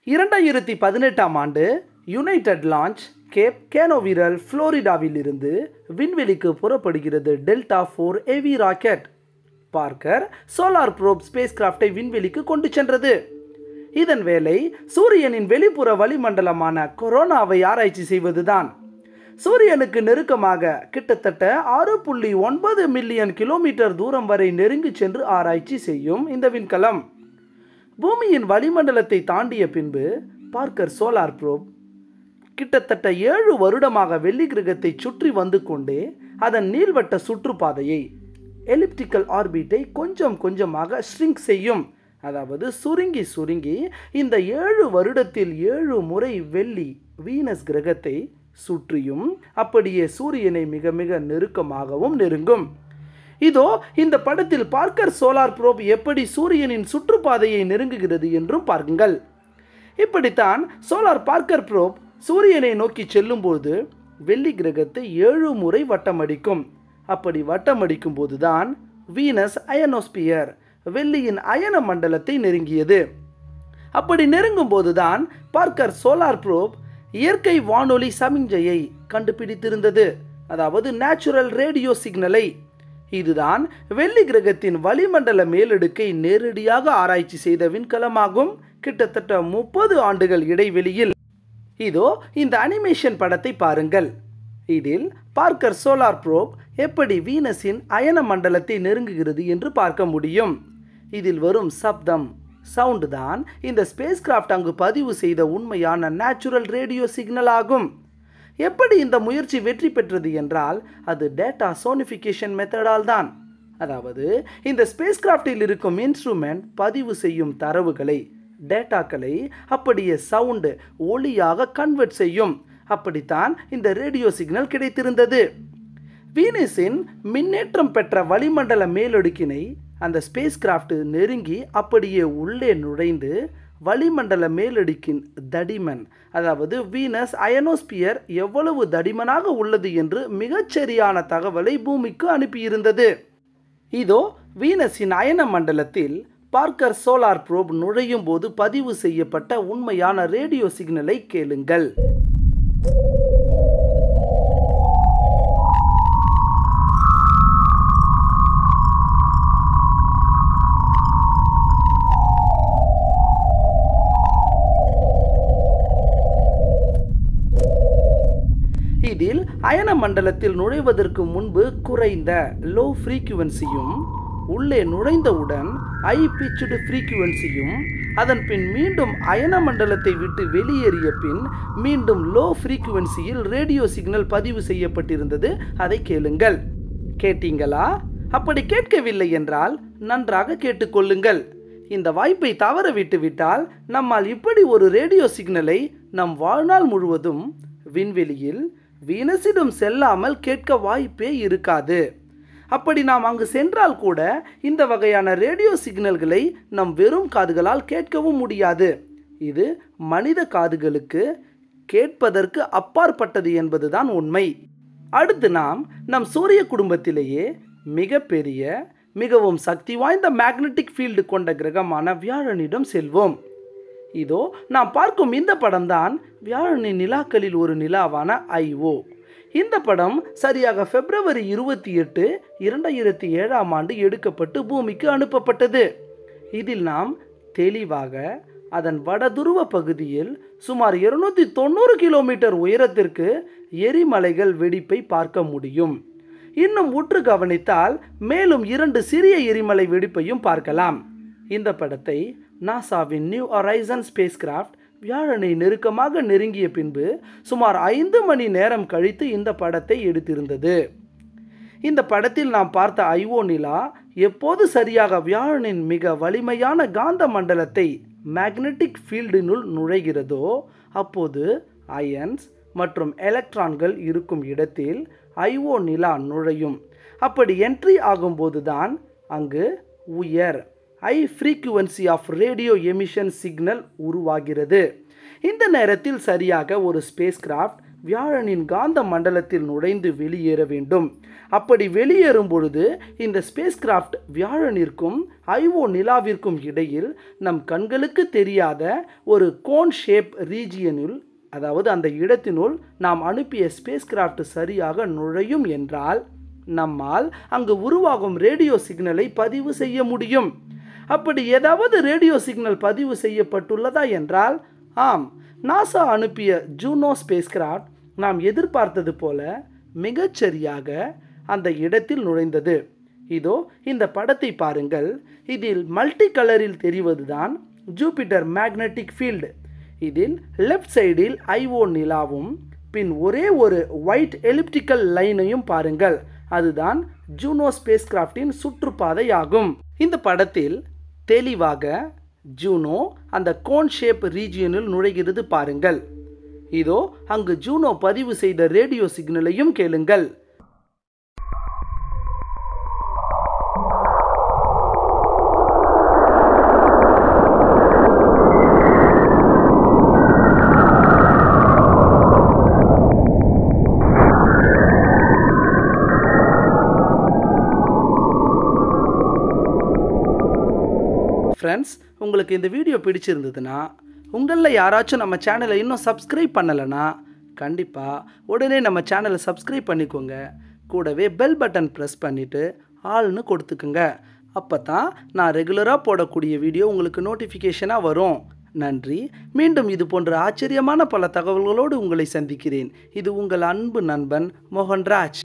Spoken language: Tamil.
இரண்டாயிரத்தி பதினெட்டாம் ஆண்டு யுனைடெட் லான்ச் கேப் கேனோவிரல் புளோரிடாவில் இருந்து விண்வெளிக்கு புறப்படுகிறது டெல்டா ஃபோர் ஏவி rocket Parker solar probe space கிராஃப்டை விண்வெளிக்கு கொண்டு சென்றது இதன் வேலை சூரியனின் வெளிப்புற வளிமண்டலமான கொரோனாவை ஆராய்ச்சி செய்வதுதான் சூரியனுக்கு நெருக்கமாக கிட்டத்தட்ட ஆறு புள்ளி ஒன்பது மில்லியன் கிலோமீட்டர் தூரம் வரை நெருங்கி சென்று ஆராய்ச்சி செய்யும் இந்த விண்கலம் பூமியின் வளிமண்டலத்தை தாண்டிய பின்பு பார்க்கர் சோலார் ப்ரோப் கிட்டத்தட்ட ஏழு வருடமாக வெள்ளி கிரகத்தை சுற்றி வந்து கொண்டே அதன் நீள்வட்ட சுற்றுப்பாதையை எலிப்டிக்கல் ஆர்பிட்டை கொஞ்சம் கொஞ்சமாக ஸ்ட்ரிங்க் செய்யும் அதாவது சுருங்கி சுருங்கி இந்த ஏழு வருடத்தில் ஏழு முறை வெள்ளி வீனஸ் கிரகத்தை சுற்றியும் அப்படியே சூரியனை மிக மிக நெருக்கமாகவும் நெருங்கும் இதோ இந்த படத்தில் பார்க்கர் சோலார் ப்ரோப் எப்படி சூரியனின் சுற்றுப்பாதையை நெருங்குகிறது என்றும் பாருங்கள் இப்படித்தான் சோலார் பார்க்கர் ப்ரோப் சூரியனை நோக்கி செல்லும்போது வெள்ளி கிரகத்தை ஏழு முறை வட்டமடிக்கும் அப்படி வட்டமடிக்கும் போதுதான் வீனஸ் அயனோஸ்பியர் வெள்ளியின் அயன மண்டலத்தை நெருங்கியது அப்படி நெருங்கும் போதுதான் பார்க்கர் சோலார் ப்ரோப் இயற்கை வானொலி சமிஞ்சையை கண்டுபிடித்திருந்தது அதாவது நேச்சுரல் ரேடியோ சிக்னலை இதுதான் வெள்ளி கிரகத்தின் வளிமண்டல மேலடுக்கை நேரடியாக ஆராய்ச்சி செய்த விண்கலமாகும் கிட்டத்தட்ட முப்பது ஆண்டுகள் இடைவெளியில் இதோ இந்த அனிமேஷன் படத்தை பாருங்கள் இதில் பார்க்கர் சோலார் ப்ரோப் எப்படி வீனஸின் அயன மண்டலத்தை நெருங்குகிறது என்று பார்க்க முடியும் இதில் வரும் சப்தம் சவுண்டு தான் இந்த ஸ்பேஸ் கிராஃப்ட் அங்கு பதிவு செய்த உண்மையான நேச்சுரல் ரேடியோ சிக்னல் ஆகும் எப்படி இந்த முயற்சி வெற்றி பெற்றது என்றால் அது டேட்டா சோனிஃபிகேஷன் மெத்தடால் தான் அதாவது இந்த ஸ்பேஸ் கிராஃப்டில் இருக்கும் இன்ஸ்ட்ருமெண்ட் பதிவு செய்யும் தரவுகளை டேட்டாக்களை அப்படியே சவுண்டு ஒளியாக கன்வெர்ட் செய்யும் அப்படித்தான் இந்த ரேடியோ சிக்னல் கிடைத்திருந்தது வீனஸின் மின்னேற்றம் பெற்ற வளிமண்டல மேலடுக்கினை அந்த ஸ்பேஸ் கிராஃப்ட் நெருங்கி அப்படியே உள்ளே நுழைந்து வளிமண்டல மேலடுக்கின் தடிமன் அதாவது வீனஸ் அயனோஸ்பியர் எவ்வளவு தடிமனாக உள்ளது என்று மிகச்சரியான தகவலை பூமிக்கு அனுப்பியிருந்தது இதோ வீனஸின் அயன மண்டலத்தில் பார்க்கர் சோலார் ப்ரோப் நுழையும் போது பதிவு செய்யப்பட்ட உண்மையான ரேடியோ சிக்னலை கேளுங்கள் இதில் அயன மண்டலத்தில் நுழைவதற்கு முன்பு குறைந்த லோ ஃப்ரீக்குவன்சியும் உள்ளே நுழைந்தவுடன் ஐ பிச்சுடு ஃப்ரீக்குவன்சியும் அதன் பின் மீண்டும் அயன மண்டலத்தை விட்டு வெளியேறிய பின் மீண்டும் லோ ஃப்ரீக்குவன்சியில் ரேடியோ சிக்னல் பதிவு செய்யப்பட்டிருந்தது அதை கேளுங்கள் கேட்டீங்களா அப்படி கேட்கவில்லை என்றால் நன்றாக கேட்டுக்கொள்ளுங்கள் இந்த வாய்ப்பை தவற விட்டுவிட்டால் நம்மால் இப்படி ஒரு ரேடியோ சிக்னலை நம் வாழ்நாள் முழுவதும் விண்வெளியில் வீனஸிடம் செல்லாமல் கேட்க வாய்ப்பே இருக்காது அப்படி நாம் அங்கு சென்றால் கூட இந்த வகையான ரேடியோ சிக்னல்களை நம் வெறும் காதுகளால் கேட்கவும் முடியாது இது மனித காதுகளுக்கு கேட்பதற்கு அப்பாற்பட்டது என்பதுதான் உண்மை அடுத்து நாம் நம் சூரிய குடும்பத்திலேயே மிகப்பெரிய மிகவும் சக்தி வாய்ந்த மேக்னெட்டிக் ஃபீல்டு கொண்ட கிரகமான வியாழனிடம் செல்வோம் இதோ நாம் பார்க்கும் இந்த படம்தான் வியாழனின் நிலாக்களில் ஒரு நிலாவான ஐஓ இந்த படம் சரியாக பிப்ரவரி இருபத்தி எட்டு இரண்டாயிரத்தி ஏழாம் ஆண்டு எடுக்கப்பட்டு பூமிக்கு அனுப்பப்பட்டது இதில் நாம் தெளிவாக அதன் வடதுருவ பகுதியில் சுமார் இருநூத்தி தொண்ணூறு கிலோமீட்டர் உயரத்திற்கு எரிமலைகள் வெடிப்பை பார்க்க முடியும் இன்னும் உற்று கவனித்தால் மேலும் இரண்டு சிறிய எரிமலை வெடிப்பையும் பார்க்கலாம் இந்த படத்தை நாசாவின் நியூ அரைசன் ஸ்பேஸ் கிராஃப்ட் வியாழனை நெருக்கமாக நெருங்கிய பின்பு சுமார் ஐந்து மணி நேரம் கழித்து இந்த படத்தை எடுத்திருந்தது இந்த படத்தில் நாம் பார்த்த ஐஓ நிலா எப்போது சரியாக வியாழனின் மிக வலிமையான காந்த மண்டலத்தை மேக்னெட்டிக் ஃபீல்டினுள் நுழைகிறதோ அப்போது அயன்ஸ் மற்றும் எலக்ட்ரான்கள் இருக்கும் இடத்தில் ஐஓ நிலா நுழையும் அப்படி என்ட்ரி ஆகும்போதுதான் அங்கு உயர் high frequency of radio emission signal உருவாகிறது இந்த நேரத்தில் சரியாக ஒரு ஸ்பேஸ் கிராஃப்ட் வியாழனின் காந்த மண்டலத்தில் நுழைந்து வெளியேற வேண்டும் அப்படி வெளியேறும் பொழுது இந்த ஸ்பேஸ் கிராஃப்ட் வியாழனிற்கும் ஐஓ நிலாவிற்கும் இடையில் நம் கண்களுக்கு தெரியாத ஒரு கோன் ஷேப் ரீஜியனில் அதாவது அந்த இடத்தினுள் நாம் அனுப்பிய ஸ்பேஸ் கிராஃப்ட் சரியாக நுழையும் என்றால் நம்மால் அங்கு உருவாகும் ரேடியோ சிக்னலை பதிவு செய்ய முடியும் அப்படி ஏதாவது ரேடியோ சிக்னல் பதிவு செய்யப்பட்டுள்ளதா என்றால் ஆம் நாசா அனுப்பிய ஜூனோ ஸ்பேஸ் கிராஃப்ட் நாம் எதிர்பார்த்தது போல மிகச்சரியாக அந்த இடத்தில் நுழைந்தது இதோ இந்த படத்தை பாருங்கள் இதில் மல்டி கலரில் தெரிவதுதான் ஜூபிட்டர் மேக்னெட்டிக் ஃபீல்டு இதில் லெஃப்ட் சைடில் ஐஓ நிலாவும் பின் ஒரே ஒரு ஒயிட் எலிப்டிக்கல் லைனையும் பாருங்கள் அதுதான் ஜூனோ ஸ்பேஸ் கிராஃப்டின் சுற்றுப்பாதை ஆகும் இந்த படத்தில் தெளிவாக ஜூனோ அந்த கோன் ஷேப் ரீஜியனில் நுழைகிறது பாருங்கள் இதோ அங்கு ஜூனோ பதிவு செய்த ரேடியோ சிக்னலையும் கேளுங்கள் ஃப்ரெண்ட்ஸ் உங்களுக்கு இந்த வீடியோ பிடிச்சிருந்ததுன்னா உங்களில் யாராச்சும் நம்ம சேனலை இன்னும் சப்ஸ்கிரைப் பண்ணலைன்னா கண்டிப்பாக உடனே நம்ம சேனலை சப்ஸ்கிரைப் பண்ணிக்கோங்க கூடவே பெல் பட்டன் ப்ரெஸ் பண்ணிவிட்டு ஆள்னு கொடுத்துக்குங்க அப்போ தான் நான் ரெகுலராக போடக்கூடிய வீடியோ உங்களுக்கு நோட்டிஃபிகேஷனாக வரும் நன்றி மீண்டும் இது போன்ற ஆச்சரியமான பல தகவல்களோடு உங்களை சந்திக்கிறேன் இது உங்கள் அன்பு நண்பன் மோகன்ராஜ்